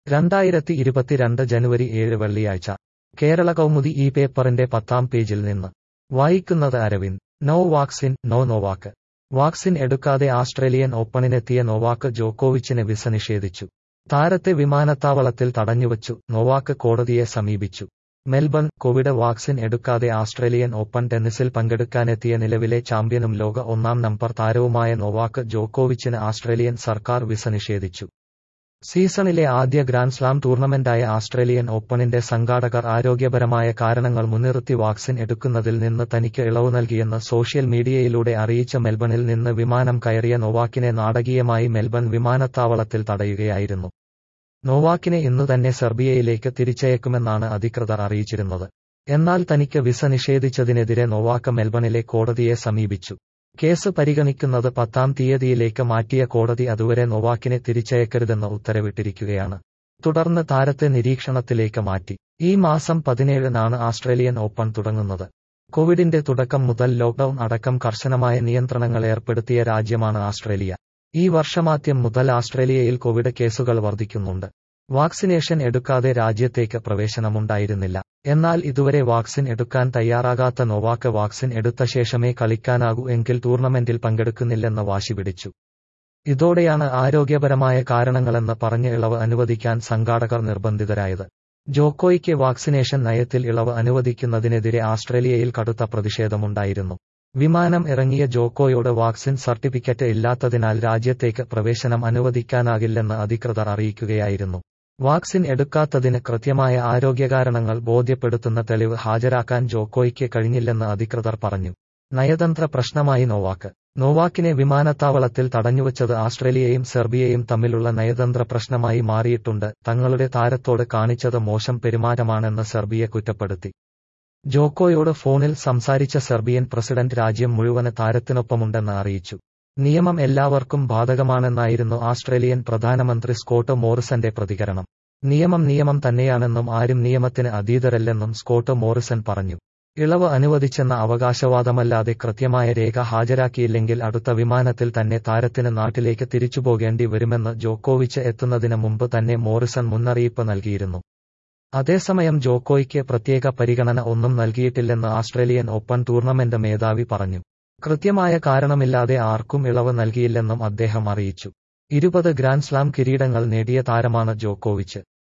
രണ്ടായിരത്തി ഇരുപത്തിരണ്ട് ജനുവരി ഏഴ് വെള്ളിയാഴ്ച കേരള കൗമുദി ഈ പേപ്പറിന്റെ പത്താം പേജിൽ നിന്ന് വായിക്കുന്നത് Aravind no vaccine no Novak vaccine എടുക്കാതെ ആസ്ട്രേലിയൻ ഓപ്പണിനെത്തിയ നോവാക്ക് ജോക്കോവിച്ചിന് വിസ നിഷേധിച്ചു താരത്തെ വിമാനത്താവളത്തിൽ തടഞ്ഞുവച്ചു നോവാക്ക് കോടതിയെ സമീപിച്ചു മെൽബൺ കോവിഡ് വാക്സിൻ എടുക്കാതെ ആസ്ട്രേലിയൻ ഓപ്പൺ ടെന്നീസിൽ പങ്കെടുക്കാനെത്തിയ നിലവിലെ ചാമ്പ്യനും ലോക ഒന്നാം നമ്പർ താരവുമായ നോവാക്ക് ജോക്കോവിച്ചിന് ആസ്ട്രേലിയൻ സർക്കാർ വിസ നിഷേധിച്ചു സീസണിലെ ആദ്യ ഗ്രാൻഡ്സ്ലാം ടൂർണമെന്റായ ആസ്ട്രേലിയൻ ഓപ്പണിന്റെ സംഘാടകർ ആരോഗ്യപരമായ കാരണങ്ങൾ മുൻനിർത്തി വാക്സിൻ എടുക്കുന്നതിൽ നിന്ന് തനിക്ക് ഇളവ് നൽകിയെന്ന് സോഷ്യൽ മീഡിയയിലൂടെ അറിയിച്ച മെൽബണിൽ നിന്ന് വിമാനം കയറിയ നോവാക്കിനെ നാടകീയമായി മെൽബൺ വിമാനത്താവളത്തിൽ തടയുകയായിരുന്നു നോവാക്കിനെ ഇന്നു തന്നെ സെർബിയയിലേക്ക് തിരിച്ചയക്കുമെന്നാണ് അധികൃതർ അറിയിച്ചിരുന്നത് എന്നാൽ തനിക്ക് വിസ നിഷേധിച്ചതിനെതിരെ നോവാക്ക് മെൽബണിലെ കോടതിയെ സമീപിച്ചു കേസ് പരിഗണിക്കുന്നത് പത്താം തീയതിയിലേക്ക് മാറ്റിയ കോടതി അതുവരെ നോവാക്കിനെ തിരിച്ചയക്കരുതെന്ന് ഉത്തരവിട്ടിരിക്കുകയാണ് തുടർന്ന് താരത്തെ നിരീക്ഷണത്തിലേക്ക് മാറ്റി ഈ മാസം പതിനേഴിനാണ് ആസ്ട്രേലിയൻ ഓപ്പൺ തുടങ്ങുന്നത് കോവിഡിന്റെ തുടക്കം മുതൽ ലോക്ഡൌൺ അടക്കം കർശനമായ നിയന്ത്രണങ്ങൾ ഏർപ്പെടുത്തിയ രാജ്യമാണ് ആസ്ട്രേലിയ ഈ വർഷമാദ്യം മുതൽ ആസ്ട്രേലിയയിൽ കോവിഡ് കേസുകൾ വർദ്ധിക്കുന്നുണ്ട് വാക്സിനേഷൻ എടുക്കാതെ രാജ്യത്തേക്ക് പ്രവേശനമുണ്ടായിരുന്നില്ല എന്നാൽ ഇതുവരെ വാക്സിൻ എടുക്കാൻ തയ്യാറാകാത്ത നോവാക്ക് വാക്സിൻ എടുത്ത ശേഷമേ കളിക്കാനാകൂ എങ്കിൽ ടൂർണമെന്റിൽ പങ്കെടുക്കുന്നില്ലെന്ന് വാശി പിടിച്ചു ഇതോടെയാണ് ആരോഗ്യപരമായ കാരണങ്ങളെന്ന് പറഞ്ഞ് ഇളവ് അനുവദിക്കാൻ സംഘാടകർ നിർബന്ധിതരായത് ജോക്കോയ്ക്ക് വാക്സിനേഷൻ നയത്തിൽ ഇളവ് അനുവദിക്കുന്നതിനെതിരെ ആസ്ട്രേലിയയിൽ കടുത്ത പ്രതിഷേധമുണ്ടായിരുന്നു വിമാനം ഇറങ്ങിയ ജോക്കോയോട് വാക്സിൻ സർട്ടിഫിക്കറ്റ് ഇല്ലാത്തതിനാൽ രാജ്യത്തേക്ക് പ്രവേശനം അനുവദിക്കാനാകില്ലെന്ന് അധികൃതർ അറിയിക്കുകയായിരുന്നു വാക്സിൻ എടുക്കാത്തതിന് കൃത്യമായ ആരോഗ്യകാരണങ്ങൾ ബോധ്യപ്പെടുത്തുന്ന തെളിവ് ഹാജരാക്കാൻ ജോക്കോയ്ക്ക് കഴിഞ്ഞില്ലെന്ന് അധികൃതർ പറഞ്ഞു നയതന്ത്ര പ്രശ്നമായി നോവാക്ക് നോവാക്കിനെ വിമാനത്താവളത്തിൽ തടഞ്ഞുവച്ചത് ആസ്ട്രേലിയയും സെർബിയയും തമ്മിലുള്ള നയതന്ത്ര പ്രശ്നമായി മാറിയിട്ടുണ്ട് തങ്ങളുടെ താരത്തോട് കാണിച്ചത് മോശം പെരുമാറ്റമാണെന്ന് സെർബിയ കുറ്റപ്പെടുത്തി ജോക്കോയോട് ഫോണിൽ സംസാരിച്ച സെർബിയൻ പ്രസിഡന്റ് രാജ്യം മുഴുവന് താരത്തിനൊപ്പമുണ്ടെന്ന് അറിയിച്ചു നിയമം എല്ലാവർക്കും ബാധകമാണെന്നായിരുന്നു ആസ്ട്രേലിയൻ പ്രധാനമന്ത്രി സ്കോട്ട് മോറിസന്റെ പ്രതികരണം നിയമം നിയമം തന്നെയാണെന്നും ആരും നിയമത്തിന് അതീതരല്ലെന്നും സ്കോട്ട് മോറിസൺ പറഞ്ഞു ഇളവ് അനുവദിച്ചെന്ന അവകാശവാദമല്ലാതെ കൃത്യമായ രേഖ ഹാജരാക്കിയില്ലെങ്കിൽ അടുത്ത വിമാനത്തിൽ തന്നെ താരത്തിന് നാട്ടിലേക്ക് തിരിച്ചുപോകേണ്ടി വരുമെന്ന് ജോക്കോവിച്ച് എത്തുന്നതിന് മുമ്പ് തന്നെ മോറിസൺ മുന്നറിയിപ്പ് നൽകിയിരുന്നു അതേസമയം ജോക്കോയ്ക്ക് പ്രത്യേക പരിഗണന ഒന്നും നൽകിയിട്ടില്ലെന്ന് ആസ്ട്രേലിയൻ ഓപ്പൺ ടൂർണമെന്റ് മേധാവി പറഞ്ഞു കൃത്യമായ കാരണമില്ലാതെ ആർക്കും ഇളവ് നൽകിയില്ലെന്നും അദ്ദേഹം അറിയിച്ചു ഇരുപത് ഗ്രാൻഡ്സ്ലാം കിരീടങ്ങൾ നേടിയ താരമാണ് ജോക്കോവിച്ച്